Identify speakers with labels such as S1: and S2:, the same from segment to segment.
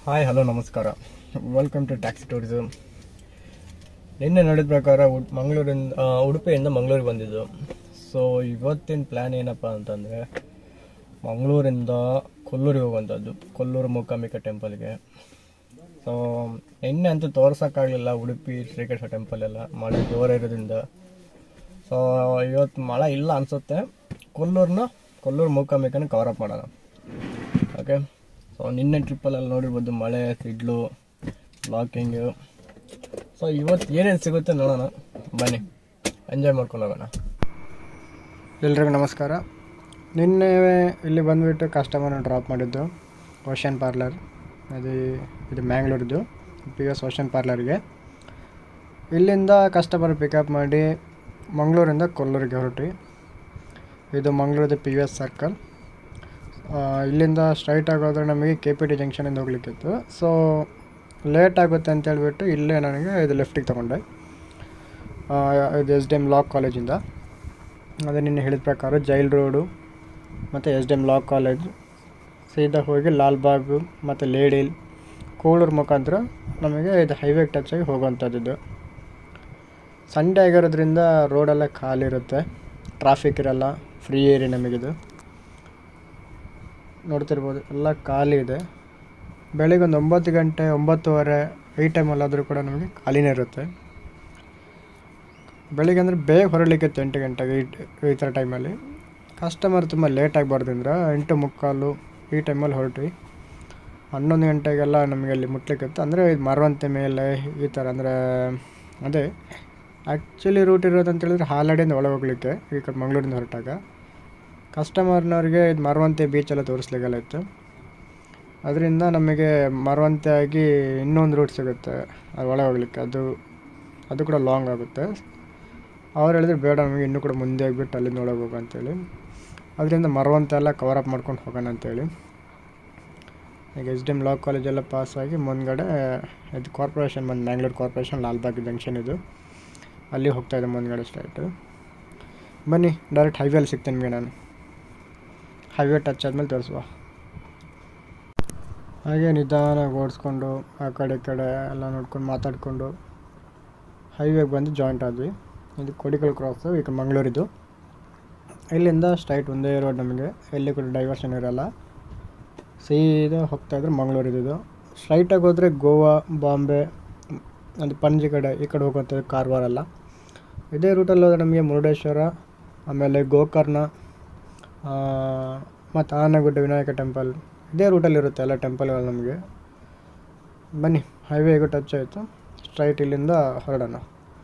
S1: hi hello ನಮಸ್ಕಾರ welcome to taxi tourism ನಿನ್ನೆ ನೋಡಿದ ಪ್ರಕಾರ ಉಡ್- ಮಂಗಳೂರಿಂದ ಆ, ಉಡುಪಿಯಿಂದ ಮಂಗಳೂರಿಗೆ ಬಂದಿದ್ದು ಸೊ ಇವತ್ತಿನ ಪ್ಲ್ಯಾನ್ ಏನಪ್ಪ ಅಂತಂದರೆ ಮಂಗಳೂರಿಂದ ಕೊಲ್ಲೂರಿಗೆ ಹೋಗುವಂಥದ್ದು ಕೊಲ್ಲೂರು ಮೂಕಾಂಬಿಕಾ ಟೆಂಪಲ್ಗೆ ಸೊ ನಿನ್ನೆ ಅಂತೂ ತೋರ್ಸೋಕ್ಕಾಗಲಿಲ್ಲ ಉಡುಪಿ ಶ್ರೀಕೃಷ್ಣ ಟೆಂಪಲ್ ಎಲ್ಲ ಮಳೆ ಜೋರ ಇರೋದ್ರಿಂದ ಸೊ ಇವತ್ತು ಮಳೆ ಇಲ್ಲ ಅನಿಸುತ್ತೆ ಕೊಲ್ಲೂರನ್ನ ಕೊಲ್ಲೂರು ಮೂಕಾಂಬಿಕನ ಕವರ್ ಅಪ್ ಮಾಡೋಣ ಓಕೆ ಸೊ ನಿನ್ನೆ ಟ್ರಿಪ್ಪಲ್ಲೆಲ್ಲ ನೋಡಿರ್ಬೋದು ಮಳೆ ಸಿಡ್ಲು ಬ್ಲಾಕಿಂಗು ಸೊ ಇವತ್ತು ಏನೇನು ಸಿಗುತ್ತೆ ನೋಡೋಣ ಬನ್ನಿ ಎಂಜಾಯ್ ಮಾಡ್ಕೊಂಡು ಹೋಗೋಣ
S2: ಎಲ್ರಿಗೂ ನಮಸ್ಕಾರ ನಿನ್ನೆ ಇಲ್ಲಿ ಬಂದುಬಿಟ್ಟು ಕಸ್ಟಮರ್ನ ಡ್ರಾಪ್ ಮಾಡಿದ್ದು ಓಷನ್ ಪಾರ್ಲರ್ ಅದು ಇದು ಮ್ಯಾಂಗ್ಳೂರ್ದು ಪಿ ಎಸ್ ಓಷನ್ ಪಾರ್ಲರ್ಗೆ ಇಲ್ಲಿಂದ ಕಸ್ಟಮರ್ ಪಿಕಪ್ ಮಾಡಿ ಮಂಗಳೂರಿಂದ ಕೊಲ್ಲೂರಿಗೆ ಹೊರಟಿ ಇದು ಮಂಗಳೂರದ ಪಿ ಎಸ್ ಸರ್ಕಲ್ ಇಲ್ಲಿಂದ ಸ್ಟ್ರೈಟ್ ಆಗೋದ್ರೆ ನಮಗೆ ಕೆ ಪಿ ಟಿ ಜಂಕ್ಷನಿಂದ ಹೋಗ್ಲಿಕ್ಕಿತ್ತು ಸೊ ಲೇಟ್ ಆಗುತ್ತೆ ಅಂತ ಹೇಳ್ಬಿಟ್ಟು ಇಲ್ಲೇ ನನಗೆ ಇದು ಲೆಫ್ಟಿಗೆ ತೊಗೊಂಡೆ ಆ, ಇದು ಎಸ್ ಡಿ ಎಮ್ ಲಾಕ್ ಕಾಲೇಜಿಂದ ಅದೇ ನಿನ್ನೆ ಹೇಳಿದ ಪ್ರಕಾರ ಜೈಲ್ ರೋಡು ಮತ್ತು S D M law college ಸೀದಾ ಹೋಗಿ ಲಾಲ್ಬಾಗು ಮತ್ತು ಲೇಡಿಲ್ ಕೋಳೂರು ಮುಖಾಂತರ ನಮಗೆ ಇದು ಹೈವೇಗೆ ಟಚ್ ಆಗಿ ಹೋಗುವಂಥದ್ದು ಇದು ಸಂಡೇ ಆಗಿರೋದ್ರಿಂದ ರೋಡೆಲ್ಲ ಖಾಲಿ ಇರುತ್ತೆ ಟ್ರಾಫಿಕ್ ಇರಲ್ಲ ಫ್ರೀ ಏರಿಯಾ ನಮಗಿದು ನೋಡ್ತಿರ್ಬೋದು ಎಲ್ಲ ಖಾಲಿ ಇದೆ ಬೆಳಿಗ್ಗೆ ಒಂದು ಒಂಬತ್ತು ಗಂಟೆ ಒಂಬತ್ತುವರೆ ಈ ಟೈಮಲ್ಲಾದರೂ ಕೂಡ ನಮಗೆ ಖಾಲಿನೇ ಇರುತ್ತೆ ಬೆಳಿಗ್ಗೆ ಅಂದರೆ ಬೇಗ ಹೊರಡ್ಲಿಕ್ಕಿತ್ತು ಎಂಟು ಗಂಟೆಗೆ ಈ ಈ ಥರ ಟೈಮಲ್ಲಿ ಕಸ್ಟಮರ್ ತುಂಬ ಲೇಟಾಗಿ ಬರ್ದಿಂದ್ರೆ ಎಂಟು ಮುಕ್ಕಾಲು ಈ ಟೈಮಲ್ಲಿ ಹೊರಟ್ವಿ ಹನ್ನೊಂದು ಗಂಟೆಗೆಲ್ಲ ನಮಗೆ ಅಲ್ಲಿ ಮುಟ್ಲಿಕ್ಕಿತ್ತು ಅಂದರೆ ಇದು ಮರವಂತೆ ಮೇಲೆ ಈ ಥರ ಅಂದರೆ ಅದೇ ಆ್ಯಕ್ಚುಲಿ ರೂಟ್ ಇರೋದು ಅಂತ ಹೇಳಿದ್ರೆ ಹಾಲಡಿಯಿಂದ ಒಳಗೆ ಹೋಗ್ಲಿಕ್ಕೆ ಈ ಕಡೆ ಮಂಗಳೂರಿಂದ ಹೊರಟಾಗ ಕಸ್ಟಮರ್ನವ್ರಿಗೆ ಇದು ಮರವಂತೆ ಬೀಚೆಲ್ಲ ತೋರಿಸ್ಲಿಕ್ಕೆಲ್ಲ ಇತ್ತು ಅದರಿಂದ ನಮಗೆ ಮರವಂತೆ ಆಗಿ ಇನ್ನೊಂದು ರೂಟ್ ಸಿಗುತ್ತೆ ಅದು ಒಳಗೆ ಹೋಗ್ಲಿಕ್ಕೆ ಅದು ಅದು ಕೂಡ ಲಾಂಗ್ ಆಗುತ್ತೆ ಅವ್ರು ಹೇಳಿದ್ರೆ ಬೇಡ ನಮಗೆ ಇನ್ನೂ ಕೂಡ ಮುಂದೆ ಆಗಿಬಿಟ್ಟು ಅಲ್ಲಿಂದ ಒಳಗೆ ಹೋಗು ಅಂತೇಳಿ ಅದರಿಂದ ಮರವಂತೆ ಎಲ್ಲ ಕವರ್ ಅಪ್ ಮಾಡ್ಕೊಂಡು ಹೋಗೋಣ ಅಂತೇಳಿ ಈಗ ಎಸ್ ಡಿ ಎಮ್ ಲಾ ಕಾಲೇಜೆಲ್ಲ ಪಾಸಾಗಿ ಮುಂದ್ಗಡೆ ಇದು ಕಾರ್ಪೊರೇಷನ್ ಬಂದು ಮ್ಯಾಂಗ್ಳೂರು ಕಾರ್ಪೊರೇಷನ್ ಲಾಲ್ಬಾಗ್ ಜಂಕ್ಷನ್ ಇದು ಅಲ್ಲಿ ಹೋಗ್ತಾ ಇದೆ ಮುಂದ್ಗಡೆ ಸ್ಟ್ರೈಟು ಬನ್ನಿ ಡೈರೆಕ್ಟ್ ಹೈವೇಲಿ ಸಿಗ್ತೇನೆ ನಿಮಗೆ ನಾನು ಹೈವೇ ಟಚ್ ಆದಮೇಲೆ ತೋರಿಸುವ ಹಾಗೆ ನಿಧಾನಾಗಿ ಓಡಿಸ್ಕೊಂಡು ಆ ಕಡೆ ಈ ಕಡೆ ಎಲ್ಲ ನೋಡ್ಕೊಂಡು ಮಾತಾಡಿಕೊಂಡು ಹೈವೇಗೆ ಬಂದು ಜಾಯಿಂಟ್ ಆದ್ವಿ ಇದು ಕೊಡಿಕಲ್ ಕ್ರಾಸು ಈಗ ಮಂಗಳೂರಿದು ಇಲ್ಲಿಂದ ಸ್ಟ್ರೈಟ್ ಒಂದೇ ರೋಡ್ ನಮಗೆ ಎಲ್ಲಿ ಕೂಡ ಡೈವರ್ಷನ್ ಇರಲ್ಲ ಸೀದಾ ಹೋಗ್ತಾ ಇದ್ರೆ ಮಂಗಳೂರಿದು ಸ್ಟ್ರೈಟಾಗಿ ಹೋದರೆ ಗೋವಾ ಬಾಂಬೆ ಅದು ಪಣಜಿ ಕಡೆ ಈ ಕಡೆ ಹೋಗುವಂಥದ್ದು ಕಾರವಾರ ಎಲ್ಲ ಇದೇ ರೂಟಲ್ಲಿ ಹೋದರೆ ನಮಗೆ ಮುರುಡೇಶ್ವರ ಆಮೇಲೆ ಗೋಕರ್ಣ ಮತ್ತು ಆನಗುಡ್ಡ ವಿನಾಯಕ ಟೆಂಪಲ್ ಇದೇ ರೂಟಲ್ಲಿ ಇರುತ್ತೆ ಎಲ್ಲ ಟೆಂಪಲ್ಗಳು ನಮಗೆ ಬನ್ನಿ ಹೈವೇಗೂ ಟಚ್ ಆಯಿತು ಸ್ಟ್ರೈಟ್ ಇಲ್ಲಿಂದ ಹೊರಡೋಣ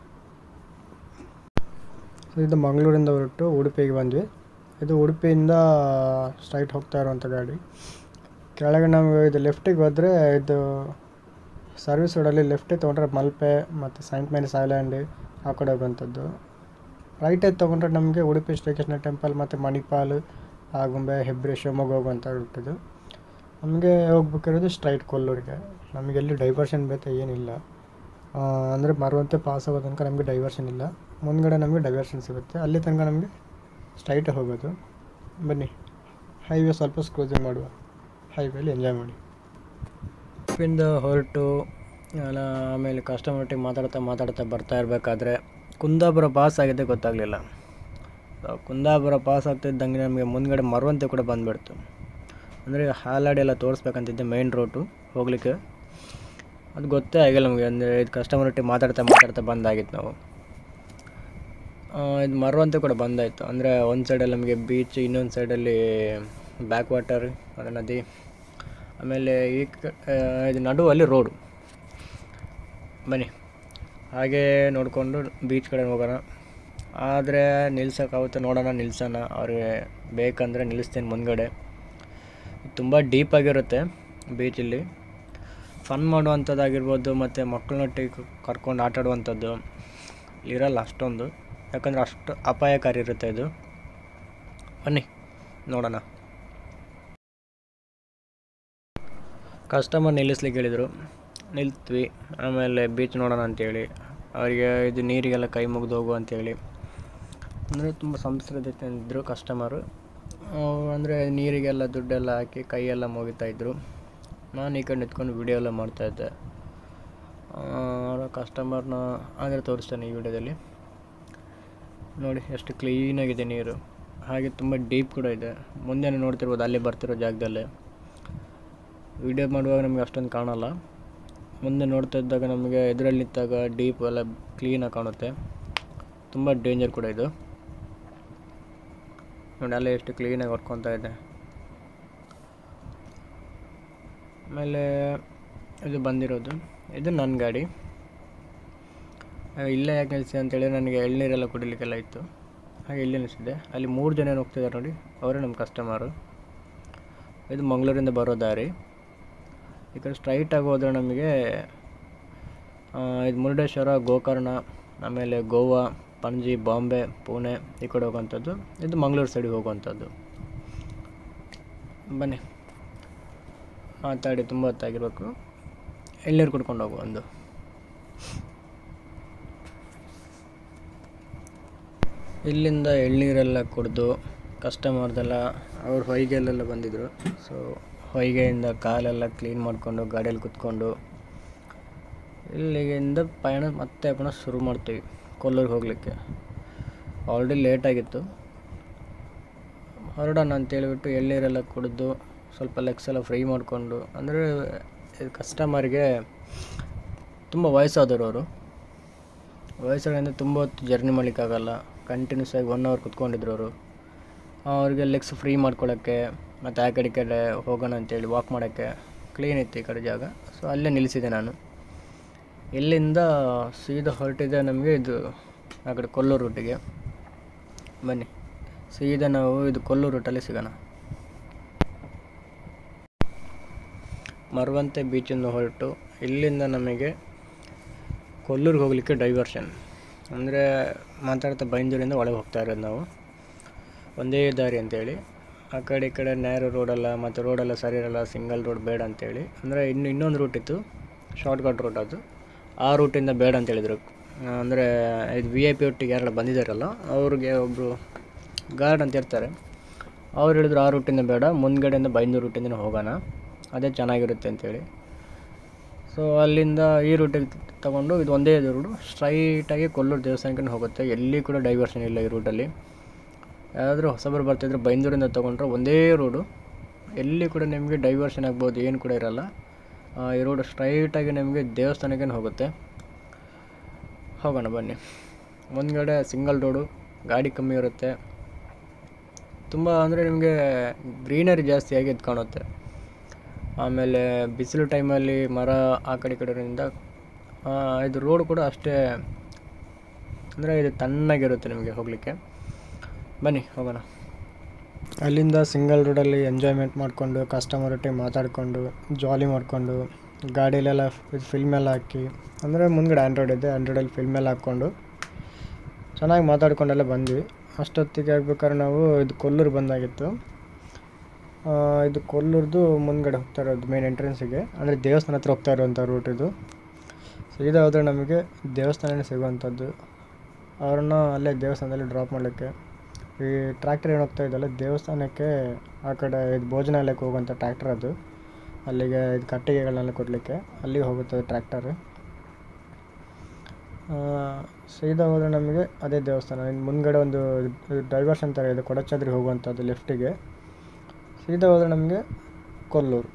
S2: ಸೊ ಇದು ಮಂಗಳೂರಿಂದ ಹೊರಟು ಉಡುಪಿಗೆ ಬಂದ್ವಿ ಇದು ಉಡುಪಿಯಿಂದ ಸ್ಟ್ರೈಟ್ ಹೋಗ್ತಾ ಇರುವಂಥ ಗಾಡಿ ಕೆಳಗೆ ನಾವು ಇದು ಲೆಫ್ಟಿಗೆ ಹೋದರೆ ಇದು ಸರ್ವಿಸ್ ರೋಡಲ್ಲಿ ಲೆಫ್ಟಿಗೆ ತೊಗೊಂಡ್ರೆ ಮಲ್ಪೆ ಮತ್ತು ಸೈಂಟ್ ಮೇರಿಸ್ ಐಲ್ಯಾಂಡ್ ಆ ಕಡೆ ಹೋಗುವಂಥದ್ದು ರೈಟಿಗೆ ತೊಗೊಂಡ್ರೆ ನಮಗೆ ಉಡುಪಿ ಶ್ರೀಕೃಷ್ಣ ಟೆಂಪಲ್ ಮತ್ತು ಮಣಿಪಾಲ್ ಆಗುಂಬೆ ಹೆಬ್ರಿ ಶಿವಮೊಗ್ಗ ಹೋಗುವಂಥ ರೂಟಿದು ನಮಗೆ ಹೋಗ್ಬೇಕಿರೋದು ಸ್ಟ್ರೈಟ್ ಕೊಲ್ಲೂರಿಗೆ ನಮಗೆ ಎಲ್ಲಿ ಡೈವರ್ಷನ್ ಬೇಕು ಏನಿಲ್ಲ ಅಂದರೆ ಮರುವಂತೆ ಪಾಸ್ ಆಗೋ ತನಕ ನಮಗೆ ಡೈವರ್ಷನ್ ಇಲ್ಲ ಮುಂದ್ಗಡೆ ನಮಗೆ ಡೈವರ್ಷನ್ ಸಿಗುತ್ತೆ ಅಲ್ಲಿ ತನಕ ನಮಗೆ ಸ್ಟ್ರೈಟ್ ಹೋಗೋದು ಬನ್ನಿ ಹೈವೇ ಸ್ವಲ್ಪ ಸ್ಕ್ರೂಸಿಂಗ್ ಮಾಡುವ ಹೈವೇಲಿ ಎಂಜಾಯ್ ಮಾಡಿ
S1: ಉಡುಪಿಯಿಂದ ಹೊರಟು ಎಲ್ಲ ಆಮೇಲೆ ಕಸ್ಟಮರ್ ಮಾತಾಡ್ತಾ ಮಾತಾಡ್ತಾ ಬರ್ತಾ ಇರಬೇಕಾದ್ರೆ ಕುಂದಾಪುರ ಪಾಸ್ ಆಗಿದೆ ಗೊತ್ತಾಗಲಿಲ್ಲ ಕುಂದಾಪುರ ಪಾಸ್ ಆಗ್ತಿದ್ದಂಗೆ ನಮಗೆ ಮುಂದ್ಗಡೆ ಮರುವಂತೆ ಕೂಡ ಬಂದುಬಿಡ್ತು ಅಂದರೆ ಹಾಲಾಡಿ ಎಲ್ಲ ತೋರಿಸ್ಬೇಕಂತಿದ್ದೆ ಮೇನ್ ರೋಟು ಹೋಗಲಿಕ್ಕೆ ಅದು ಗೊತ್ತೇ ಆಗಿಲ್ಲ ನಮಗೆ ಅಂದರೆ ಇದು ಕಸ್ಟಮರ್ ಒಟ್ಟಿಗೆ ಮಾತಾಡ್ತಾ ಮಾತಾಡ್ತಾ ಬಂದಾಗಿತ್ತು ನಾವು ಆ, ಇದು ಮರುವಂತೆ ಕೂಡ ಬಂದಾಯಿತು ಅಂದರೆ ಒಂದು ಸೈಡಲ್ಲಿ ನಮಗೆ ಬೀಚ್ ಇನ್ನೊಂದು ಸೈಡಲ್ಲಿ ಬ್ಯಾಕ್ ವಾಟರ್ ಅಂದರೆ ನದಿ ಆಮೇಲೆ ಈ ಕ ಆ, ಇದು ನಡುವಲ್ಲಿ ರೋಡು ಬನ್ನಿ ಹಾಗೇ ನೋಡಿಕೊಂಡು ಬೀಚ್ ಕಡೆ ಹೋಗೋಣ ಆದರೆ ನಿಲ್ಸೋಕ್ಕಾಗುತ್ತೆ ನೋಡೋಣ ನಿಲ್ಸೋಣ ಅವ್ರಿಗೆ ಬೇಕಂದರೆ ನಿಲ್ಲಿಸ್ತೀನಿ ಮುಂದ್ಗಡೆ ತುಂಬ ಡೀಪಾಗಿರುತ್ತೆ ಬೀಚಲ್ಲಿ ಫನ್ ಮಾಡುವಂಥದ್ದಾಗಿರ್ಬೋದು ಮತ್ತು ಮಕ್ಕಳನ್ನೊಟ್ಟಿಗೆ ಕರ್ಕೊಂಡು ಆಟ ಆಡುವಂಥದ್ದು ಇರಲ್ಲ ಅಷ್ಟೊಂದು ಯಾಕಂದರೆ ಅಷ್ಟು ಅಪಾಯಕಾರಿ ಇರುತ್ತೆ ಇದು ಬನ್ನಿ ನೋಡೋಣ ಕಸ್ಟಮರ್ ನಿಲ್ಲಿಸ್ಲಿಕ್ಕೆ ಹೇಳಿದರು ನಿಲ್ತ್ವಿ ಆಮೇಲೆ ಬೀಚ್ ನೋಡೋಣ ಅಂತೇಳಿ ಅವರಿಗೆ ಇದು ನೀರಿಗೆಲ್ಲ ಕೈ ಮುಗಿದು ಹೋಗು ಅಂತೇಳಿ ಅಂದರೆ ತುಂಬ ಸಂಸ್ಕೃತಿ ಇದ್ದರು ಕಸ್ಟಮರು ಅಂದರೆ ನೀರಿಗೆಲ್ಲ ದುಡ್ಡೆಲ್ಲ ಹಾಕಿ ಕೈಯೆಲ್ಲ ಮುಗಿತಾ ಇದ್ದರು ನಾನು ಈ ಕಡೆ ನಿಂತ್ಕೊಂಡು ವಿಡಿಯೋ ಎಲ್ಲ ಮಾಡ್ತಾಯಿದ್ದೆ ಕಸ್ಟಮರ್ನ ಆದರೆ ತೋರಿಸ್ತೇನೆ ಈ ವಿಡಿಯೋದಲ್ಲಿ ನೋಡಿ ಎಷ್ಟು ಕ್ಲೀನಾಗಿದೆ ನೀರು ಹಾಗೆ ತುಂಬ ಡೀಪ್ ಕೂಡ ಇದೆ ಮುಂದೆ ನೋಡ್ತಿರ್ಬೋದು ಅಲ್ಲಿ ಬರ್ತಿರೋ ಜಾಗದಲ್ಲೇ ವಿಡಿಯೋ ಮಾಡುವಾಗ ನಮಗೆ ಅಷ್ಟೊಂದು ಕಾಣಲ್ಲ ಮುಂದೆ ನೋಡ್ತಾ ಇದ್ದಾಗ ನಮಗೆ ಎದುರಲ್ಲಿ ನಿಂತಾಗ ಡೀಪ್ ಎಲ್ಲ ಕ್ಲೀನಾಗಿ ಕಾಣುತ್ತೆ ತುಂಬ ಡೇಂಜರ್ ಕೂಡ ಇದು ನೋಡಿ ಅಲ್ಲೇ ಎಷ್ಟು ಕ್ಲೀನಾಗಿ ಹೊಡ್ಕೊತಾ ಇದೆ ಆಮೇಲೆ ಇದು ಬಂದಿರೋದು ಇದು ನನ್ನ ಗಾಡಿ ಆ, ಇಲ್ಲೇ ಯಾಕೆ ನಿಲ್ಸಿದೆ ಅಂತೇಳಿ ನನಗೆ ಎಳ್ನೀರೆಲ್ಲ ಕುಡಿಲಿಕ್ಕೆಲ್ಲ ಇತ್ತು ಹಾಗೆ ಇಲ್ಲೇ ನಿಲ್ಸಿದೆ ಅಲ್ಲಿ ಮೂರು ಜನ ಏನು ಹೋಗ್ತಿದ್ದಾರೆ ನೋಡಿ ಅವರೇ ನಮ್ಮ ಕಸ್ಟಮರು ಇದು ಮಂಗಳೂರಿಂದ ಬರೋ ದಾರಿ ಈ ಕಡೆ ಸ್ಟ್ರೈಟಾಗಿ ಹೋದರೆ ನಮಗೆ ಆ, ಇದು ಮುರುಡೇಶ್ವರ ಗೋಕರ್ಣ ಆಮೇಲೆ ಗೋವಾ ಪಣಜಿ ಬಾಂಬೆ ಪುಣೆ ಈ ಕಡೆ ಹೋಗುವಂಥದ್ದು ಇದು ಮಂಗಳೂರು ಸೈಡಿಗೆ ಹೋಗುವಂಥದ್ದು ಬನ್ನಿ ಮಾತಾಡಿ ತುಂಬ ಹೊತ್ತಾಗಿರ್ಬೇಕು ಎಳ್ನೀರು ಕುಡ್ಕೊಂಡು ಹೋಗುವ ಒಂದು ಇಲ್ಲಿಂದ ಎಳ್ನೀರೆಲ್ಲ ಕುಡಿದು ಕಸ್ಟಮರ್ದೆಲ್ಲ ಅವ್ರು ಹೊಯ್ಗೆಲೆಲ್ಲ ಬಂದಿದ್ದರು ಸೊ ಹೊಯ್ಗೆಯಿಂದ ಕಾಲೆಲ್ಲ ಕ್ಲೀನ್ ಮಾಡಿಕೊಂಡು ಗಾಡಿಯಲ್ಲಿ ಕುತ್ಕೊಂಡು ಇಲ್ಲಿಗಿಂದ ಪಯಣ ಮತ್ತೆ ಪುನಃ ಶುರು ಮಾಡ್ತೀವಿ ಕೊಲ್ಲೂರಿಗೆ ಹೋಗಲಿಕ್ಕೆ ಆಲ್ರೆಡಿ ಲೇಟಾಗಿತ್ತು ಹೊರಡೋಣ ಅಂತೇಳಿಬಿಟ್ಟು ಎಳ್ನೀರೆಲ್ಲ ಕುಡಿದು ಸ್ವಲ್ಪ ಲೆಗ್ಸ್ ಎಲ್ಲ ಫ್ರೈ ಮಾಡಿಕೊಂಡು ಅಂದರೆ ಕಸ್ಟಮರ್ಗೆ ತುಂಬ ವಯಸ್ಸಾದವರು ಅವರು ವಯಸ್ಸಾಗಿಂದ ತುಂಬ ಹೊತ್ತು ಜರ್ನಿ ಮಾಡಲಿಕ್ಕಾಗಲ್ಲ ಕಂಟಿನ್ಯೂಸ್ ಆಗಿ ಒನ್ ಅವರ್ ಕುತ್ಕೊಂಡಿದ್ರು ಅವರು ಅವ್ರಿಗೆ ಲೆಗ್ಸ್ ಫ್ರೀ ಮಾಡ್ಕೊಳ್ಳೋಕ್ಕೆ ಮತ್ತು ಆ ಕಡೆ ಈ ಕಡೆ ಹೋಗೋಣ ಅಂತೇಳಿ ವಾಕ್ ಮಾಡೋಕ್ಕೆ ಕ್ಲೀನ್ ಇತ್ತು ಈ ಕಡೆ ಜಾಗ ಸೊ ಅಲ್ಲೇ ನಿಲ್ಲಿಸಿದೆ ನಾನು ಇಲ್ಲಿಂದ ಸೀದಾ ಹೊರಟಿದೆ ನಮಗೆ ಇದು ಆ ಕಡೆ ಕೊಲ್ಲೂರು ರೂಟಿಗೆ ಬನ್ನಿ ಸೀದಾ ನಾವು ಇದು ಕೊಲ್ಲೂರು ರೂಟಲ್ಲಿ ಸಿಗೋಣ ಮರವಂತೆ ಬೀಚಿಂದ ಹೊರಟು ಇಲ್ಲಿಂದ ನಮಗೆ ಕೊಲ್ಲೂರಿಗೆ ಹೋಗಲಿಕ್ಕೆ ಡೈವರ್ಷನ್ ಅಂದರೆ ಮಾತಾಡ್ತಾ ಬೈಂದೂರಿಂದ ಒಳಗೆ ಹೋಗ್ತಾ ಇರೋದು ನಾವು ಒಂದೇ ದಾರಿ ಅಂತೇಳಿ ಆ ಕಡೆ ಈ ಕಡೆ ನ್ಯಾರೋ ರೋಡಲ್ಲ ಮತ್ತು ರೋಡೆಲ್ಲ ಸರಿ ಇರಲ್ಲ ಸಿಂಗಲ್ ರೋಡ್ ಬೇಡ ಅಂತೇಳಿ ಅಂದರೆ ಇನ್ನು ಇನ್ನೊಂದು ರೂಟ್ ಇತ್ತು ಶಾರ್ಟ್ಕಟ್ ರೂಟ್ ಅದು ಆ ರೂಟಿಂದ ಬೇಡ ಅಂತ ಹೇಳಿದರು ಅಂದರೆ ಇದು ವಿ ಐ ಪಿ ಒಟ್ಟಿಗೆ ಯಾರೆಲ್ಲ ಬಂದಿದ್ದಾರಲ್ಲ ಅವ್ರಿಗೆ ಒಬ್ಬರು ಗಾರ್ಡ್ ಅಂತ ಇರ್ತಾರೆ ಅವ್ರು ಹೇಳಿದ್ರು ಆ ರೂಟಿಂದ ಬೇಡ ಮುಂದ್ಗಡೆಯಿಂದ ಬೈಂದೂರು ರೂಟಿಂದ ಹೋಗೋಣ ಅದೇ ಚೆನ್ನಾಗಿರುತ್ತೆ ಅಂತೇಳಿ ಸೊ ಅಲ್ಲಿಂದ ಈ ರೂಟಿಗೆ ತಗೊಂಡು ಇದು ಒಂದೇ ರೂಡು ಸ್ಟ್ರೈಟಾಗಿ ಕೊಲ್ಲೂರು ದೇವಸ್ಥಾನಕ್ಕೆ ಹೋಗುತ್ತೆ ಎಲ್ಲಿ ಕೂಡ ಡೈವರ್ಷನ್ ಇಲ್ಲ ಈ ರೂಟಲ್ಲಿ ಯಾರಾದರೂ ಹೊಸಬರು ಬರ್ತಿದ್ರೆ ಬೈಂದೂರಿಂದ ತೊಗೊಂಡ್ರೆ ಒಂದೇ ರೋಡು ಎಲ್ಲಿ ಕೂಡ ನಿಮಗೆ ಡೈವರ್ಷನ್ ಆಗ್ಬೋದು ಏನು ಕೂಡ ಇರಲ್ಲ ಆ, ಈ ರೋಡ್ ಸ್ಟ್ರೈಟಾಗಿ ನಿಮಗೆ ದೇವಸ್ಥಾನಕ್ಕೆ ಹೋಗುತ್ತೆ ಹೋಗೋಣ ಬನ್ನಿ ಮುಂದ್ಗಡೆ ಸಿಂಗಲ್ ರೋಡು ಗಾಡಿ ಕಮ್ಮಿ ಇರುತ್ತೆ ತುಂಬ ಅಂದರೆ ನಿಮಗೆ ಗ್ರೀನರಿ ಜಾಸ್ತಿಯಾಗಿ ಎದ್ದು ಕಾಣುತ್ತೆ ಆಮೇಲೆ ಬಿಸಿಲು ಟೈಮಲ್ಲಿ ಮರ ಆ ಕಡೆ ಈ ಕಡೆಯಿಂದ ಆ, ಇದು ರೋಡ್ ಕೂಡ ಅಷ್ಟೇ ಅಂದರೆ ಇದು ತಣ್ಣಗಿರುತ್ತೆ ನಿಮಗೆ ಹೋಗಲಿಕ್ಕೆ ಬನ್ನಿ ಹೋಗೋಣ
S2: ಅಲ್ಲಿಂದ ಸಿಂಗಲ್ ರೋಡಲ್ಲಿ ಎಂಜಾಯ್ಮೆಂಟ್ ಮಾಡಿಕೊಂಡು ಕಸ್ಟಮರ್ ಒಟ್ಟಿಗೆ ಮಾತಾಡಿಕೊಂಡು ಜಾಲಿ ಮಾಡಿಕೊಂಡು ಗಾಡಿಲೆಲ್ಲ ಇದು ಫಿಲ್ಮ್ ಎಲ್ಲ ಹಾಕಿ ಅಂದರೆ ಮುಂದ್ಗಡೆ ಆ್ಯಂಡ್ರಾಯ್ಡ್ ಇದೆ ಆ್ಯಂಡ್ರಾಯ್ಡಲ್ಲಿ ಫಿಲ್ಮ್ ಎಲ್ಲ ಹಾಕ್ಕೊಂಡು ಚೆನ್ನಾಗಿ ಮಾತಾಡ್ಕೊಂಡೆಲ್ಲ ಬಂದ್ವಿ ಅಷ್ಟೊತ್ತಿಗೆ ಆಗ್ಬೇಕಾದ್ರೆ ನಾವು ಇದು ಕೊಲ್ಲೂರು ಬಂದಾಗಿತ್ತು ಆ, ಇದು ಕೊಲ್ಲೂರ್ದು ಮುಂದ್ಗಡೆ ಹೋಗ್ತಾ ಇರೋದು ಮೇನ್ ಎಂಟ್ರೆನ್ಸಿಗೆ ಅಂದರೆ ದೇವಸ್ಥಾನ ಹತ್ರ ಹೋಗ್ತಾ ಇರೋವಂಥ ರೂಟ್ ಇದು ಸೀದಾ ಹೋದರೆ ನಮಗೆ ದೇವಸ್ಥಾನನೇ ಸಿಗುವಂಥದ್ದು ಅವ್ರನ್ನ ಅಲ್ಲೇ ದೇವಸ್ಥಾನದಲ್ಲಿ ಡ್ರಾಪ್ ಮಾಡಲಿಕ್ಕೆ ಈ ಟ್ರ್ಯಾಕ್ಟರ್ ಏನು ಹೋಗ್ತಾ ಇದೆಯಲ್ಲ ದೇವಸ್ಥಾನಕ್ಕೆ ಆ ಕಡೆ ಇದು ಭೋಜನಾಲಯಕ್ಕೆ ಹೋಗುವಂಥ ಟ್ರ್ಯಾಕ್ಟರ್ ಅದು ಅಲ್ಲಿಗೆ ಇದು ಕಟ್ಟಿಗೆಗಳನ್ನೆಲ್ಲ ಕೊಡಲಿಕ್ಕೆ ಅಲ್ಲಿಗೆ ಹೋಗುತ್ತೆ ಟ್ರ್ಯಾಕ್ಟರ್ ಸೀದಾ ಹೋದರೆ ನಮಗೆ ಅದೇ ದೇವಸ್ಥಾನ ಇನ್ನು ಮುಂದ್ಗಡೆ ಒಂದು ಡೈವರ್ಷನ್ ಥರ ಇದೆ ಕೊಡಚಾದ್ರಿಗೆ ಹೋಗುವಂಥದ್ದು ಲೆಫ್ಟಿಗೆ ಸೀದಾ ಹೋದರೆ ನಮಗೆ ಕೊಲ್ಲೂರು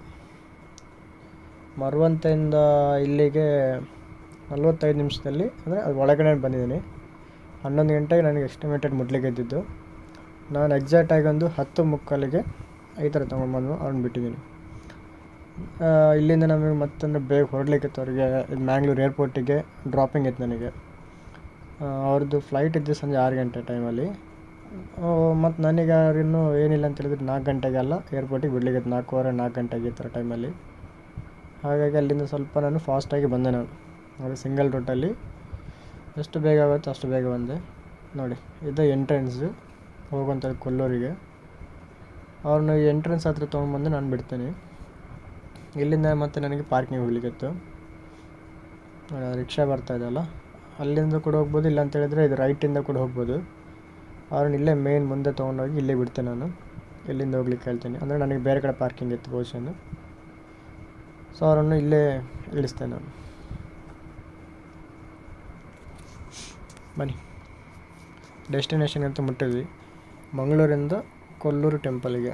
S2: ಮರವಂತೆಯಿಂದ ಇಲ್ಲಿಗೆ ನಲ್ವತ್ತೈದು ನಿಮಿಷದಲ್ಲಿ ಅಂದರೆ ಅದು ಒಳಗಡೆ ಬಂದಿದ್ದೀನಿ ಹನ್ನೊಂದು ಗಂಟೆಗೆ ನನಗೆ ಎಸ್ಟಿಮೇಟೆಡ್ ಮುಟ್ಲಿಕ್ಕೆ ಇದ್ದಿದ್ದು ನಾನು ಎಕ್ಸಾಕ್ಟಾಗಿ ಒಂದು ಹತ್ತು ಮುಕ್ಕಾಲಿಗೆ ಈ ಥರ ತೊಗೊಂಡ್ಬಂದು ಅವ್ರನ್ನ ಬಿಟ್ಟಿದ್ದೀನಿ ಆ, ಇಲ್ಲಿಂದ ನಮಗೆ ಮತ್ತೊಂದು ಬೇಗ ಹೊರಡ್ಲಿಕ್ಕಿತ್ತು ಅವ್ರಿಗೆ ಇದು ಮ್ಯಾಂಗ್ಳೂರು ಏರ್ಪೋರ್ಟಿಗೆ ಡ್ರಾಪಿಂಗ್ ಇತ್ತು ನನಗೆ ಆ, ಅವ್ರದ್ದು ಫ್ಲೈಟ್ ಇದ್ದು ಸಂಜೆ ಆರು ಗಂಟೆ ಟೈಮಲ್ಲಿ ಮತ್ತು ನನಗೆ ಅವ್ರಿನ್ನೂ ಏನಿಲ್ಲ ಅಂತ ಹೇಳಿದ್ರೆ ನಾಲ್ಕು ಗಂಟೆಗೆಲ್ಲ ಏರ್ಪೋರ್ಟಿಗೆ ಬಿಡ್ಲಿಕ್ಕೆ ನಾಲ್ಕೂವರೆ ನಾಲ್ಕು ಗಂಟೆಗೆ ಈ ಥರ ಟೈಮಲ್ಲಿ ಹಾಗಾಗಿ ಅಲ್ಲಿಂದ ಸ್ವಲ್ಪ ನಾನು ಫಾಸ್ಟಾಗಿ ಬಂದೆ ನಾನು ಅದು ಸಿಂಗಲ್ ರೂಟಲ್ಲಿ ಎಷ್ಟು ಬೇಗ ಆಗುತ್ತೋ ಅಷ್ಟು ಬೇಗ ಬಂದೆ ನೋಡಿ ಇದು ಎಂಟ್ರೆನ್ಸು ಹೋಗುವಂಥದ್ದು ಕೊಲ್ಲೂರಿಗೆ ಅವ್ರನ್ನ ಎಂಟ್ರೆನ್ಸ್ ಹತ್ರ ತೊಗೊಂಡ್ಬಂದು ನಾನು ಬಿಡ್ತೀನಿ ಇಲ್ಲಿಂದ ಮತ್ತೆ ನನಗೆ ಪಾರ್ಕಿಂಗ್ ಹೋಗ್ಲಿಕ್ಕಿತ್ತು ನೋಡಿ, ಅದು ರಿಕ್ಷಾ ಬರ್ತಾ ಇದೆಯಲ್ಲ ಅಲ್ಲಿಂದ ಕೂಡ ಹೋಗ್ಬೋದು ಇಲ್ಲ ಅಂತ ಹೇಳಿದ್ರೆ ಇದು ರೈಟಿಂದ ಕೂಡ ಹೋಗ್ಬೋದು ಅವ್ರನ್ನ ಇಲ್ಲೇ ಮೇನ್ ಮುಂದೆ ತೊಗೊಂಡೋಗಿ ಇಲ್ಲೇ ಬಿಡ್ತೇನೆ ನಾನು ಇಲ್ಲಿಂದ ಹೋಗ್ಲಿಕ್ಕೆ ಹೇಳ್ತೀನಿ ಅಂದರೆ ನನಗೆ ಬೇರೆ ಕಡೆ ಪಾರ್ಕಿಂಗ್ ಇತ್ತು ಪೊಸಿಷನ್ನು ಸೊ ಅವರನ್ನು ಇಲ್ಲೇ ಇಳಿಸ್ತೇನೆ ನಾನು ಬನ್ನಿ ಡೆಸ್ಟಿನೇಷನ್ ಅಂತ ಮುಟ್ಟಿದ್ವಿ ಮಂಗಳೂರಿಂದ ಕೊಲ್ಲೂರು ಟೆಂಪಲಿಗೆ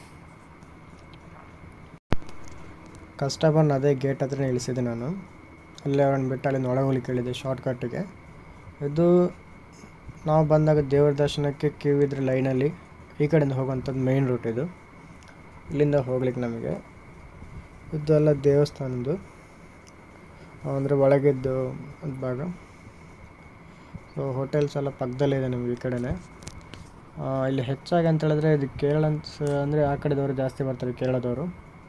S2: ಕಸ್ಟಮರ್ನ ಅದೇ ಗೇಟ್ ಹತ್ರನೇ ಇಳಿಸಿದೆ ನಾನು ಅಲ್ಲೇ ಅವ್ರನ್ನ ಬಿಟ್ಟು ಅಲ್ಲಿಂದ ಒಳಗೆ ಹೋಗ್ಲಿಕ್ಕೆ ಹೇಳಿದೆ ಶಾರ್ಟ್ಕಟ್ಟಿಗೆ ಇದು ನಾವು ಬಂದಾಗ ದೇವ್ರ ದರ್ಶನಕ್ಕೆ ಕ್ಯೂ ಇದ್ರೆ ಲೈನಲ್ಲಿ ಈ ಕಡೆಯಿಂದ ಹೋಗುವಂಥದ್ದು ಮೇಯ್ನ್ ರೂಟ್ ಇದು ಇಲ್ಲಿಂದ ಹೋಗ್ಲಿಕ್ಕೆ ನಮಗೆ ಇದೆಲ್ಲ ದೇವಸ್ಥಾನದ್ದು ಅಂದರೆ ಒಳಗಿದ್ದು ಒಂದು ಭಾಗ ಸೊ ಹೋಟೆಲ್ಸ್ ಎಲ್ಲ ಪಕ್ಕದಲ್ಲೇ ಇದೆ ನಮಗೆ ಈ ಕಡೆನೇ ಆ, ಇಲ್ಲಿ ಹೆಚ್ಚಾಗಿ ಅಂತ ಹೇಳಿದ್ರೆ ಇದು ಕೇರಳ ಅಂದರೆ ಆ ಕಡೆದವರು ಜಾಸ್ತಿ ಬರ್ತಾರೆ ಕೇರಳದವರು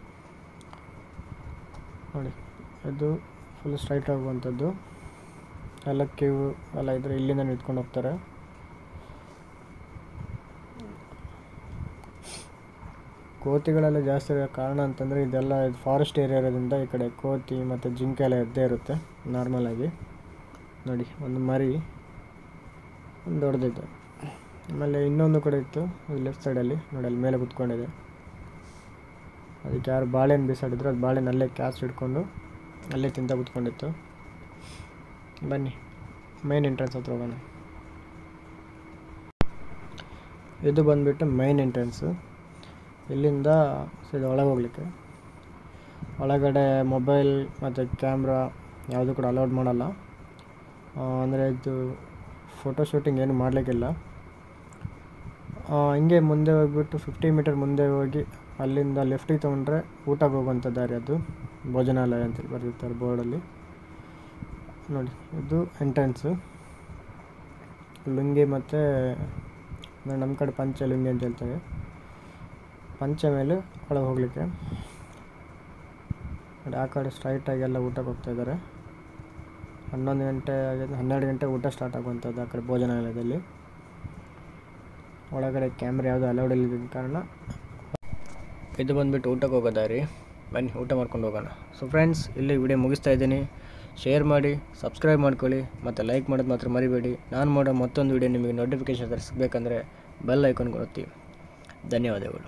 S2: ನೋಡಿ ಇದು ಫುಲ್ ಸ್ಟ್ರೈಟ್ ಆಗುವಂಥದ್ದು ಎಲ್ಲ ಕ್ಯೂ ಎಲ್ಲ ಇದ್ರೆ ಇಲ್ಲಿಂದ ನಿಂತ್ಕೊಂಡು ಹೋಗ್ತಾರೆ ಕೋತಿಗಳೆಲ್ಲ ಜಾಸ್ತಿ ಇರೋ ಕಾರಣ ಅಂತಂದರೆ ಇದೆಲ್ಲ ಫಾರೆಸ್ಟ್ ಏರಿಯಾ ಇರೋದ್ರಿಂದ ಈ ಕಡೆ ಕೋತಿ ಮತ್ತು ಜಿಂಕೆ ಎಲ್ಲ ಇದ್ದೇ ಇರುತ್ತೆ ನಾರ್ಮಲ್ ಆಗಿ ನೋಡಿ ಒಂದು ಮರಿ ಒಂದು ದೊಡ್ಡದಿದೆ ಆಮೇಲೆ ಇನ್ನೊಂದು ಕಡೆ ಇತ್ತು ಲೆಫ್ಟ್ ಸೈಡಲ್ಲಿ ನೋಡಿ ಅಲ್ಲಿ ಮೇಲೆ ಕುತ್ಕೊಂಡಿದೆ ಅದಕ್ಕೆ ಯಾರು ಬಾಳೆಹಣ್ಣು ಬಿಸಾಡಿದ್ರು ಅದು ಬಾಳೆಹಣ್ಣು ಅಲ್ಲೇ ಕ್ಯಾಚ್ ಹಿಡ್ಕೊಂಡು ಅಲ್ಲೇ ತಿಂತ ಕುತ್ಕೊಂಡಿತ್ತು ಬನ್ನಿ ಮೈನ್ ಎಂಟ್ರೆನ್ಸ್ ಹತ್ರ ಹೋಗೋಣ ಇದು ಬಂದುಬಿಟ್ಟು ಮೈನ್ ಎಂಟ್ರೆನ್ಸು ಇಲ್ಲಿಂದ ಸೀದಾ ಒಳಗೆ ಹೋಗ್ಲಿಕ್ಕೆ ಒಳಗಡೆ ಮೊಬೈಲ್ ಮತ್ತು ಕ್ಯಾಮ್ರಾ ಯಾವುದು ಕೂಡ ಅಲೌಡ್ ಮಾಡಲ್ಲ ಅಂದರೆ ಇದು ಫೋಟೋ ಶೂಟಿಂಗ್ ಏನು ಮಾಡಲಿಕ್ಕಿಲ್ಲ ಹಿಂಗೆ ಮುಂದೆ ಹೋಗ್ಬಿಟ್ಟು ಫಿಫ್ಟಿ ಮೀಟರ್ ಮುಂದೆ ಹೋಗಿ ಅಲ್ಲಿಂದ ಲೆಫ್ಟಿಗೆ ತೊಗೊಂಡ್ರೆ ಊಟಕ್ಕೆ ಹೋಗುವಂಥ ದಾರಿ ಅದು ಭೋಜನಾಲಯ ಅಂತೇಳಿ ಬರೆದಿರ್ತಾರೆ ಬೋರ್ಡಲ್ಲಿ ನೋಡಿ ಇದು ಎಂಟ್ರೆನ್ಸು ಲುಂಗಿ ಮತ್ತು ನಮ್ಮ ಕಡೆ ಪಂಚೆ ಲುಂಗಿ ಅಂತ ಹೇಳ್ತೇವೆ ಪಂಚೆ ಮೇಲೆ ಒಳಗೆ ಹೋಗಲಿಕ್ಕೆ ನೋಡಿ ಆ ಕಡೆ ಸ್ಟ್ರೈಟಾಗಿ ಎಲ್ಲ ಊಟಕ್ಕೆ ಹೋಗ್ತಾ ಇದ್ದಾರೆ ಹನ್ನೊಂದು ಗಂಟೆ ಆಗಿದೆ ಹನ್ನೆರಡು ಗಂಟೆ ಊಟ ಸ್ಟಾರ್ಟ್ ಆಗುವಂಥದ್ದು ಆ ಕಡೆ ಭೋಜನಾಲಯದಲ್ಲಿ ಒಳಗಡೆ ಕ್ಯಾಮ್ರಾ ಯಾವುದು ಅಲೌಡ್ ಇಲ್ಲದ ಕಾರಣ
S1: ಇದು ಬಂದುಬಿಟ್ಟು ಊಟಕ್ಕೆ ಹೋಗೋ ದಾರಿ ಬನ್ನಿ ಊಟ ಮಾಡ್ಕೊಂಡು ಹೋಗೋಣ ಸೊ ಫ್ರೆಂಡ್ಸ್ ಇಲ್ಲಿ ವಿಡಿಯೋ ಮುಗಿಸ್ತಾ ಇದ್ದೀನಿ ಶೇರ್ ಮಾಡಿ ಸಬ್ಸ್ಕ್ರೈಬ್ ಮಾಡ್ಕೊಳ್ಳಿ ಮತ್ತು ಲೈಕ್ ಮಾಡೋದು ಮಾತ್ರ ಮರಿಬೇಡಿ ನಾನು ಮಾಡೋ ಮತ್ತೊಂದು ವಿಡಿಯೋ ನಿಮಗೆ ನೋಟಿಫಿಕೇಶನ್ ಸಿಗಬೇಕಂದ್ರೆ ಬೆಲ್ ಐಕಾನ್ ಕೊಡುತ್ತಿ ಧನ್ಯವಾದಗಳು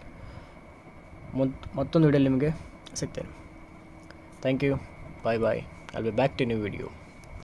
S1: ಮುತ್ ಮತ್ತೊಂದು ವಿಡಿಯೋ ನಿಮಗೆ ಸಿಗ್ತೇನೆ thank you bye bye I'll be back to new video